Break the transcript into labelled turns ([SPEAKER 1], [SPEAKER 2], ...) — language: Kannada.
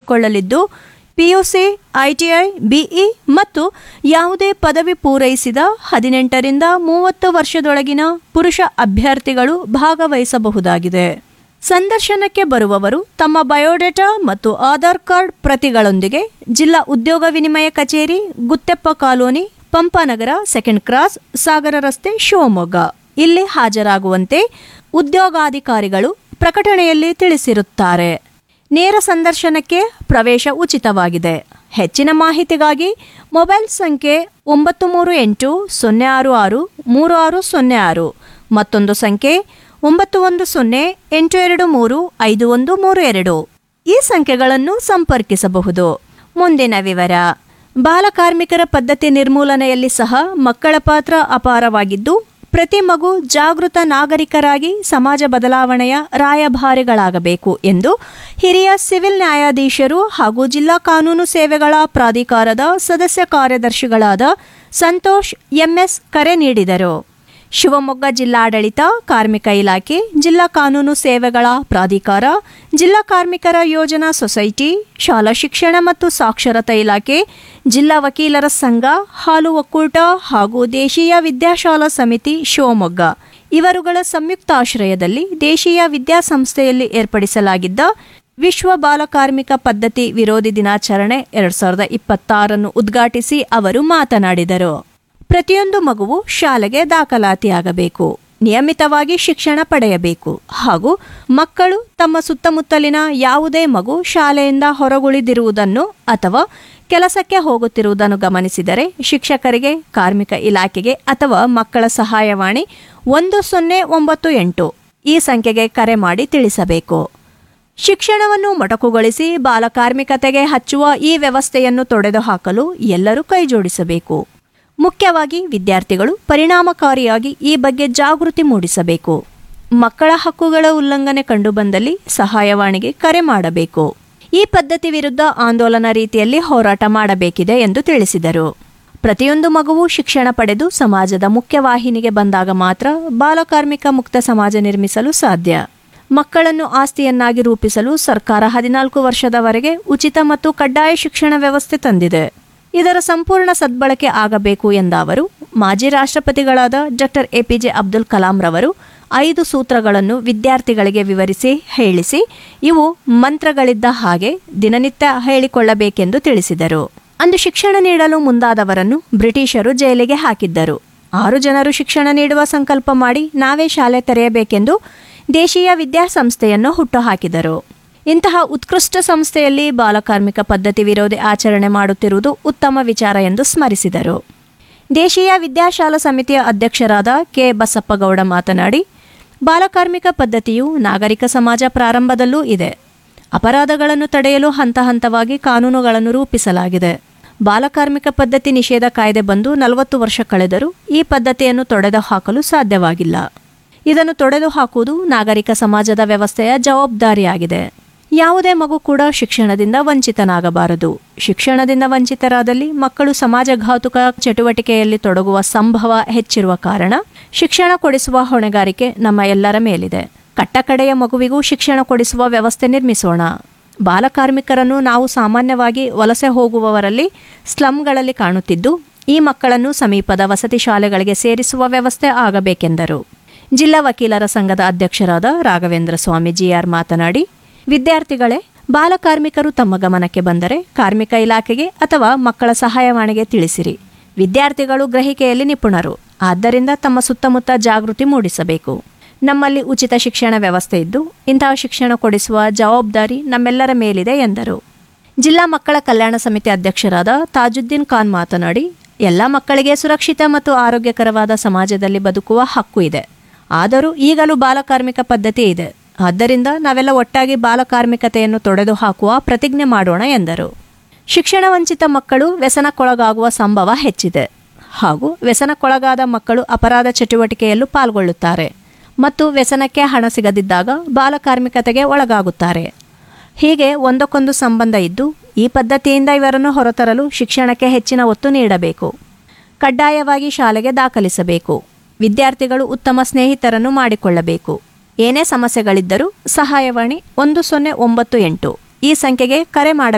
[SPEAKER 1] ಮಾಡಿಕೊಳ್ಳಲಿದ್ದು ಪಿಯುಸಿ ಐಟಿಐ ಬಿಇ ಮತ್ತು ಯಾವುದೇ ಪದವಿ ಪೂರೈಸಿದ ಹದಿನೆಂಟರಿಂದ ಮೂವತ್ತು ವರ್ಷದೊಳಗಿನ ಪುರುಷ ಅಭ್ಯರ್ಥಿಗಳು ಭಾಗವಹಿಸಬಹುದಾಗಿದೆ ಸಂದರ್ಶನಕ್ಕೆ ಬರುವವರು ತಮ್ಮ ಬಯೋಡೇಟಾ ಮತ್ತು ಆಧಾರ್ ಕಾರ್ಡ್ ಪ್ರತಿಗಳೊಂದಿಗೆ ಜಿಲ್ಲಾ ಉದ್ಯೋಗ ವಿನಿಮಯ ಕಚೇರಿ Gutteppa colony Pampanagara second cross Sagara ರಸ್ತೆ ಶಿವಮೊಗ್ಗ ಇಲ್ಲಿ ಹಾಜರಾಗುವಂತೆ ಉದ್ಯೋಗಾಧಿಕಾರಿಗಳು ಪ್ರಕಟಣೆಯಲ್ಲಿ ತಿಳಿಸಿರುತ್ತಾರೆ ನೇರ ಸಂದರ್ಶನಕ್ಕೆ ಪ್ರವೇಶ ಉಚಿತವಾಗಿದೆ ಹೆಚ್ಚಿನ ಮಾಹಿತಿಗಾಗಿ ಮೊಬೈಲ್ ಸಂಖ್ಯೆ ಒಂಬತ್ತು ಮೂರು ಎಂಟು ಸೊನ್ನೆ ಆರು ಆರು ಮೂರು ಆರು ಸೊನ್ನೆ ಆರು ಮತ್ತೊಂದು ಸಂಖ್ಯೆ ಒಂಬತ್ತು ಒಂದು ಸೊನ್ನೆ ಎಂಟು ಎರಡು ಮೂರು ಐದು ಒಂದು ಮೂರು ಎರಡು ಈ ಸಂಖ್ಯೆಗಳನ್ನು ಸಂಪರ್ಕಿಸಬಹುದು ಮುಂದಿನ ವಿವರ ಬಾಲಕಾರ್ಮಿಕರ ಪದ್ಧತಿ ನಿರ್ಮೂಲನೆಯಲ್ಲಿ ಸಹ ಮಕ್ಕಳ ಪಾತ್ರ ಅಪಾರವಾಗಿದ್ದು ಪ್ರತಿ ಮಗು ಜಾಗೃತ ನಾಗರಿಕರಾಗಿ ಸಮಾಜ ಬದಲಾವಣೆಯ ರಾಯಭಾರಿಗಳಾಗಬೇಕು ಎಂದು ಹಿರಿಯ ಸಿವಿಲ್ ನ್ಯಾಯಾಧೀಶರು ಹಾಗೂ ಜಿಲ್ಲಾ ಕಾನೂನು ಸೇವೆಗಳ ಪ್ರಾಧಿಕಾರದ ಸದಸ್ಯ ಕಾರ್ಯದರ್ಶಿಗಳಾದ ಸಂತೋಷ್ ಎಂಎಸ್ ಕರೆ ನೀಡಿದರು ಶಿವಮೊಗ್ಗ ಜಿಲ್ಲಾಡಳಿತ ಕಾರ್ಮಿಕ ಇಲಾಖೆ ಜಿಲ್ಲಾ ಕಾನೂನು ಸೇವೆಗಳ ಪ್ರಾಧಿಕಾರ ಜಿಲ್ಲಾ ಕಾರ್ಮಿಕರ ಯೋಜನಾ ಸೊಸೈಟಿ ಶಾಲಾ ಶಿಕ್ಷಣ ಮತ್ತು ಸಾಕ್ಷರತಾ ಇಲಾಖೆ ಜಿಲ್ಲಾ ವಕೀಲರ ಸಂಘ ಹಾಲು ಒಕ್ಕೂಟ ಹಾಗೂ ದೇಶೀಯ ವಿದ್ಯಾಶಾಲಾ ಸಮಿತಿ ಶಿವಮೊಗ್ಗ ಇವರುಗಳ ಸಂಯುಕ್ತಾಶ್ರಯದಲ್ಲಿ ದೇಶೀಯ ವಿದ್ಯಾಸಂಸ್ಥೆಯಲ್ಲಿ ಏರ್ಪಡಿಸಲಾಗಿದ್ದ ವಿಶ್ವ ಬಾಲಕಾರ್ಮಿಕ ಪದ್ಧತಿ ವಿರೋಧಿ ದಿನಾಚರಣೆ ಎರಡ್ ಸಾವಿರದ ಇಪ್ಪತ್ತಾರನ್ನು ಉದ್ಘಾಟಿಸಿ ಅವರು ಮಾತನಾಡಿದರು ಪ್ರತಿಯೊಂದು ಮಗುವು ಶಾಲೆಗೆ ದಾಖಲಾತಿಯಾಗಬೇಕು ನಿಯಮಿತವಾಗಿ ಶಿಕ್ಷಣ ಪಡೆಯಬೇಕು ಹಾಗೂ ಮಕ್ಕಳು ತಮ್ಮ ಸುತ್ತಮುತ್ತಲಿನ ಯಾವುದೇ ಮಗು ಶಾಲೆಯಿಂದ ಹೊರಗುಳಿದಿರುವುದನ್ನು ಅಥವಾ ಕೆಲಸಕ್ಕೆ ಹೋಗುತ್ತಿರುವುದನ್ನು ಗಮನಿಸಿದರೆ ಶಿಕ್ಷಕರಿಗೆ ಕಾರ್ಮಿಕ ಇಲಾಖೆಗೆ ಅಥವಾ ಮಕ್ಕಳ ಸಹಾಯವಾಣಿ ಒಂದು ಸೊನ್ನೆ ಒಂಬತ್ತು ಎಂಟು ಈ ಸಂಖ್ಯೆಗೆ ಕರೆ ಮಾಡಿ ತಿಳಿಸಬೇಕು ಶಿಕ್ಷಣವನ್ನು ಮೊಟಕುಗೊಳಿಸಿ ಬಾಲಕಾರ್ಮಿಕತೆಗೆ ಹಚ್ಚುವ ಈ ವ್ಯವಸ್ಥೆಯನ್ನು ತೊಡೆದುಹಾಕಲು ಎಲ್ಲರೂ ಕೈಜೋಡಿಸಬೇಕು ಮುಖ್ಯವಾಗಿ ವಿದ್ಯಾರ್ಥಿಗಳು ಪರಿಣಾಮಕಾರಿಯಾಗಿ ಈ ಬಗ್ಗೆ ಜಾಗೃತಿ ಮೂಡಿಸಬೇಕು ಮಕ್ಕಳ ಹಕ್ಕುಗಳ ಉಲ್ಲಂಘನೆ ಕಂಡುಬಂದಲ್ಲಿ ಸಹಾಯವಾಣಿಗೆ ಕರೆ ಮಾಡಬೇಕು ಈ ಪದ್ಧತಿ ವಿರುದ್ಧ ಆಂದೋಲನ ರೀತಿಯಲ್ಲಿ ಹೋರಾಟ ಮಾಡಬೇಕಿದೆ ಎಂದು ತಿಳಿಸಿದರು ಪ್ರತಿಯೊಂದು ಮಗುವು ಶಿಕ್ಷಣ ಪಡೆದು ಸಮಾಜದ ಮುಖ್ಯವಾಹಿನಿಗೆ ಬಂದಾಗ ಮಾತ್ರ ಬಾಲಕಾರ್ಮಿಕ ಮುಕ್ತ ಸಮಾಜ ನಿರ್ಮಿಸಲು ಸಾಧ್ಯ ಮಕ್ಕಳನ್ನು ಆಸ್ತಿಯನ್ನಾಗಿ ರೂಪಿಸಲು ಸರ್ಕಾರ ಹದಿನಾಲ್ಕು ವರ್ಷದವರೆಗೆ ಉಚಿತ ಮತ್ತು ಕಡ್ಡಾಯ ಶಿಕ್ಷಣ ವ್ಯವಸ್ಥೆ ತಂದಿದೆ ಇದರ ಸಂಪೂರ್ಣ ಸದ್ಬಳಕೆ ಆಗಬೇಕು ಎಂದ ಅವರು ಮಾಜಿ ರಾಷ್ಟ್ರಪತಿಗಳಾದ ಡಾಕ್ಟರ್ ಎಪಿಜೆ ಅಬ್ದುಲ್ ಕಲಾಂ ರವರು ಐದು ಸೂತ್ರಗಳನ್ನು ವಿದ್ಯಾರ್ಥಿಗಳಿಗೆ ವಿವರಿಸಿ ಹೇಳಿಸಿ ಇವು ಮಂತ್ರಗಳಿದ್ದ ಹಾಗೆ ದಿನನಿತ್ಯ ಹೇಳಿಕೊಳ್ಳಬೇಕೆಂದು ತಿಳಿಸಿದರು ಅಂದು ಶಿಕ್ಷಣ ನೀಡಲು ಮುಂದಾದವರನ್ನು ಬ್ರಿಟಿಷರು ಜೈಲಿಗೆ ಹಾಕಿದ್ದರು ಆರು ಜನರು ಶಿಕ್ಷಣ ನೀಡುವ ಸಂಕಲ್ಪ ಮಾಡಿ ನಾವೇ ಶಾಲೆ ತೆರೆಯಬೇಕೆಂದು ದೇಶೀಯ ವಿದ್ಯಾಸಂಸ್ಥೆಯನ್ನು ಹುಟ್ಟುಹಾಕಿದರು ಇಂತಹ ಉತ್ಕೃಷ್ಟ ಸಂಸ್ಥೆಯಲ್ಲಿ ಬಾಲಕಾರ್ಮಿಕ ಪದ್ಧತಿ ವಿರೋಧಿ ಆಚರಣೆ ಮಾಡುತ್ತಿರುವುದು ಉತ್ತಮ ವಿಚಾರ ಎಂದು ಸ್ಮರಿಸಿದರು ದೇಶೀಯ ವಿದ್ಯಾಶಾಲಾ ಸಮಿತಿಯ ಅಧ್ಯಕ್ಷರಾದ ಕೆ ಬಸಪ್ಪಗೌಡ ಮಾತನಾಡಿ ಬಾಲಕಾರ್ಮಿಕ ಪದ್ಧತಿಯು ನಾಗರಿಕ ಸಮಾಜ ಪ್ರಾರಂಭದಲ್ಲೂ ಇದೆ ಅಪರಾಧಗಳನ್ನು ತಡೆಯಲು ಹಂತ ಹಂತವಾಗಿ ಕಾನೂನುಗಳನ್ನು ರೂಪಿಸಲಾಗಿದೆ ಬಾಲಕಾರ್ಮಿಕ ಪದ್ಧತಿ ನಿಷೇಧ ಕಾಯ್ದೆ ಬಂದು ನಲವತ್ತು ವರ್ಷ ಕಳೆದರೂ ಈ ಪದ್ಧತಿಯನ್ನು ತೊಡೆದು ಹಾಕಲು ಸಾಧ್ಯವಾಗಿಲ್ಲ ಇದನ್ನು ತೊಡೆದು ಹಾಕುವುದು ನಾಗರಿಕ ಸಮಾಜದ ವ್ಯವಸ್ಥೆಯ ಜವಾಬ್ದಾರಿಯಾಗಿದೆ ಯಾವುದೇ ಮಗು ಕೂಡ ಶಿಕ್ಷಣದಿಂದ ವಂಚಿತನಾಗಬಾರದು ಶಿಕ್ಷಣದಿಂದ ವಂಚಿತರಾದಲ್ಲಿ ಮಕ್ಕಳು ಸಮಾಜಘಾತುಕ ಚಟುವಟಿಕೆಯಲ್ಲಿ ತೊಡಗುವ ಸಂಭವ ಹೆಚ್ಚಿರುವ ಕಾರಣ ಶಿಕ್ಷಣ ಕೊಡಿಸುವ ಹೊಣೆಗಾರಿಕೆ ನಮ್ಮ ಎಲ್ಲರ ಮೇಲಿದೆ ಕಟ್ಟಕಡೆಯ ಮಗುವಿಗೂ ಶಿಕ್ಷಣ ಕೊಡಿಸುವ ವ್ಯವಸ್ಥೆ ನಿರ್ಮಿಸೋಣ ಬಾಲಕಾರ್ಮಿಕರನ್ನು ನಾವು ಸಾಮಾನ್ಯವಾಗಿ ವಲಸೆ ಹೋಗುವವರಲ್ಲಿ ಸ್ಲಂಗಳಲ್ಲಿ ಕಾಣುತ್ತಿದ್ದು ಈ ಮಕ್ಕಳನ್ನು ಸಮೀಪದ ವಸತಿ ಶಾಲೆಗಳಿಗೆ ಸೇರಿಸುವ ವ್ಯವಸ್ಥೆ ಆಗಬೇಕೆಂದರು ಜಿಲ್ಲಾ ವಕೀಲರ ಸಂಘದ ಅಧ್ಯಕ್ಷರಾದ ರಾಘವೇಂದ್ರ ಸ್ವಾಮಿ ಜಿಆರ್ ಮಾತನಾಡಿ ವಿದ್ಯಾರ್ಥಿಗಳೇ ಬಾಲಕಾರ್ಮಿಕರು ತಮ್ಮ ಗಮನಕ್ಕೆ ಬಂದರೆ ಕಾರ್ಮಿಕ ಇಲಾಖೆಗೆ ಅಥವಾ ಮಕ್ಕಳ ಸಹಾಯವಾಣಿಗೆ ತಿಳಿಸಿರಿ ವಿದ್ಯಾರ್ಥಿಗಳು ಗ್ರಹಿಕೆಯಲ್ಲಿ ನಿಪುಣರು ಆದ್ದರಿಂದ ತಮ್ಮ ಸುತ್ತಮುತ್ತ ಜಾಗೃತಿ ಮೂಡಿಸಬೇಕು ನಮ್ಮಲ್ಲಿ ಉಚಿತ ಶಿಕ್ಷಣ ವ್ಯವಸ್ಥೆ ಇದ್ದು ಇಂತಹ ಶಿಕ್ಷಣ ಕೊಡಿಸುವ ಜವಾಬ್ದಾರಿ ನಮ್ಮೆಲ್ಲರ ಮೇಲಿದೆ ಎಂದರು ಜಿಲ್ಲಾ ಮಕ್ಕಳ ಕಲ್ಯಾಣ ಸಮಿತಿ ಅಧ್ಯಕ್ಷರಾದ ತಾಜುದ್ದೀನ್ ಖಾನ್ ಮಾತನಾಡಿ ಎಲ್ಲ ಮಕ್ಕಳಿಗೆ ಸುರಕ್ಷಿತ ಮತ್ತು ಆರೋಗ್ಯಕರವಾದ ಸಮಾಜದಲ್ಲಿ ಬದುಕುವ ಹಕ್ಕು ಇದೆ ಆದರೂ ಈಗಲೂ ಬಾಲಕಾರ್ಮಿಕ ಪದ್ಧತಿ ಇದೆ ಆದ್ದರಿಂದ ನಾವೆಲ್ಲ ಒಟ್ಟಾಗಿ ಬಾಲಕಾರ್ಮಿಕತೆಯನ್ನು ತೊಡೆದು ಹಾಕುವ ಪ್ರತಿಜ್ಞೆ ಮಾಡೋಣ ಎಂದರು ಶಿಕ್ಷಣ ವಂಚಿತ ಮಕ್ಕಳು ವ್ಯಸನಕ್ಕೊಳಗಾಗುವ ಸಂಭವ ಹೆಚ್ಚಿದೆ ಹಾಗೂ ವ್ಯಸನಕ್ಕೊಳಗಾದ ಮಕ್ಕಳು ಅಪರಾಧ ಚಟುವಟಿಕೆಯಲ್ಲೂ ಪಾಲ್ಗೊಳ್ಳುತ್ತಾರೆ ಮತ್ತು ವ್ಯಸನಕ್ಕೆ ಹಣ ಸಿಗದಿದ್ದಾಗ ಬಾಲಕಾರ್ಮಿಕತೆಗೆ ಒಳಗಾಗುತ್ತಾರೆ ಹೀಗೆ ಒಂದಕ್ಕೊಂದು ಸಂಬಂಧ ಇದ್ದು ಈ ಪದ್ಧತಿಯಿಂದ ಇವರನ್ನು ಹೊರತರಲು ಶಿಕ್ಷಣಕ್ಕೆ ಹೆಚ್ಚಿನ ಒತ್ತು ನೀಡಬೇಕು ಕಡ್ಡಾಯವಾಗಿ ಶಾಲೆಗೆ ದಾಖಲಿಸಬೇಕು ವಿದ್ಯಾರ್ಥಿಗಳು ಉತ್ತಮ ಸ್ನೇಹಿತರನ್ನು ಮಾಡಿಕೊಳ್ಳಬೇಕು ಏನೇ ಸಮಸ್ಯೆಗಳಿದ್ದರೂ ಸಹಾಯವಾಣಿ ಒಂದು ಸೊನ್ನೆ ಒಂಬತ್ತು ಎಂಟು ಈ ಸಂಖ್ಯೆಗೆ ಕರೆ ಮಾಡಬೇಕು